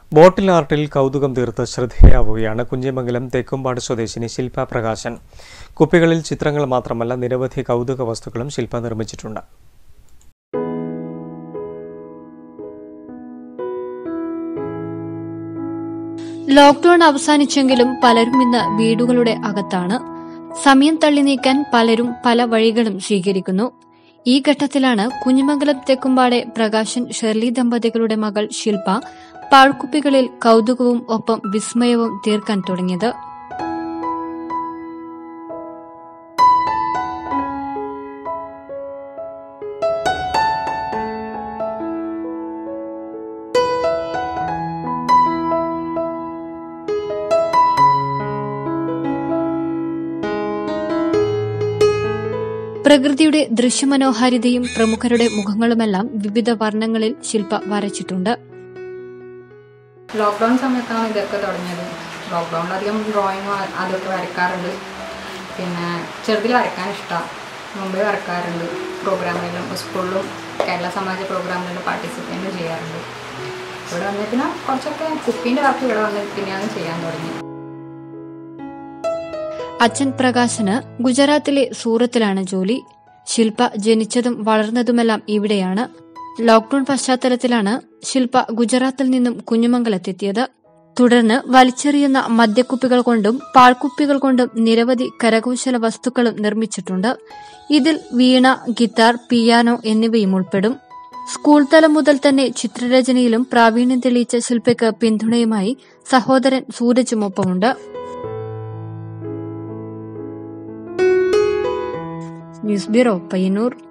ബോട്ടിൽ ആർട്ടിൽ കൗതുകം തീർത്ത് ശ്രദ്ധേയാവുകയാണ് കുഞ്ഞിമംഗലം തെക്കുംപാട് സ്വദേശിനി ശില്പ പ്രകാശൻ കുപ്പികളിൽ ചിത്രങ്ങൾ മാത്രമല്ല നിരവധി കൗതുക വസ്തുക്കളും ശില്പ നിർമ്മിച്ചിട്ടുണ്ട് ലോക്ക്ഡൌൺ അവസാനിച്ചെങ്കിലും പലരും ഇന്ന് വീടുകളുടെ അകത്താണ് സമയം തള്ളി നീക്കാൻ പലരും പല വഴികളും സ്വീകരിക്കുന്നു ഈ ഘട്ടത്തിലാണ് കുഞ്ഞിമംഗലം തെക്കുംപാടെ പ്രകാശൻ ഷെർലി ദമ്പതികളുടെ മകൾ ശില്പ പാഴ്ക്കുപ്പികളിൽ കൗതുകവും ഒപ്പം വിസ്മയവും തീർക്കാൻ തുടങ്ങിയത് പ്രകൃതിയുടെ ദൃശ്യമനോഹാരിതയും പ്രമുഖരുടെ മുഖങ്ങളുമെല്ലാം വിവിധ വർണ്ണങ്ങളിൽ ശില്പ വരച്ചിട്ടുണ്ട് ലോക്ക്ഡൗൺ സമയത്താണ് ഇതൊക്കെ തുടങ്ങിയത് ലോക്ക്ഡൗണിൽ അധികം ഡ്രോയിങ്ങും അതൊക്കെ വരയ്ക്കാറുണ്ട് പിന്നെ ചെറുതിൽ വരയ്ക്കാൻ ഇഷ്ടമാണ് മുമ്പേ വരയ്ക്കാറുണ്ട് പ്രോഗ്രാമിലും സ്കൂളിലും കേരള സമാജ പ്രോഗ്രാമിലും പാർട്ടിസിപ്പേറ്റ് ചെയ്യാറുണ്ട് ഇവിടെ വന്നതിന് കുറച്ചൊക്കെ കുപ്പീൻ്റെ വർക്ക് ഇവിടെ വന്ന് പിന്നെയാണ് ചെയ്യാൻ തുടങ്ങിയത് അച്ഛൻ പ്രകാശന് ഗുജറാത്തിലെ സൂറത്തിലാണ് ജോലി ശില്പ ജനിച്ചതും വളർന്നതുമെല്ലാം ഇവിടെയാണ് ലോക്ഡൌൺ പശ്ചാത്തലത്തിലാണ് ശില്പ ഗുജറാത്തിൽ നിന്നും കുഞ്ഞുമംഗലത്തെത്തിയത് തുടർന്ന് വലിച്ചെറിയുന്ന മദ്യക്കുപ്പികൾ കൊണ്ടും പാഴ്ക്കുപ്പികൾ കൊണ്ടും നിരവധി കരകൗശല വസ്തുക്കളും നിർമ്മിച്ചിട്ടുണ്ട് ഇതിൽ വീണ ഗിത്താർ പിയാനോ എന്നിവയും ഉൾപ്പെടും സ്കൂൾ തലം മുതൽ തന്നെ ചിത്രരചനയിലും പ്രാവീണ്യം തെളിയിച്ച ശില്പയ്ക്ക് പിന്തുണയുമായി സഹോദരൻ സൂരജുമൊപ്പമുണ്ട് ന്യൂസ് ബ്യൂറോ പയ്യന്നൂർ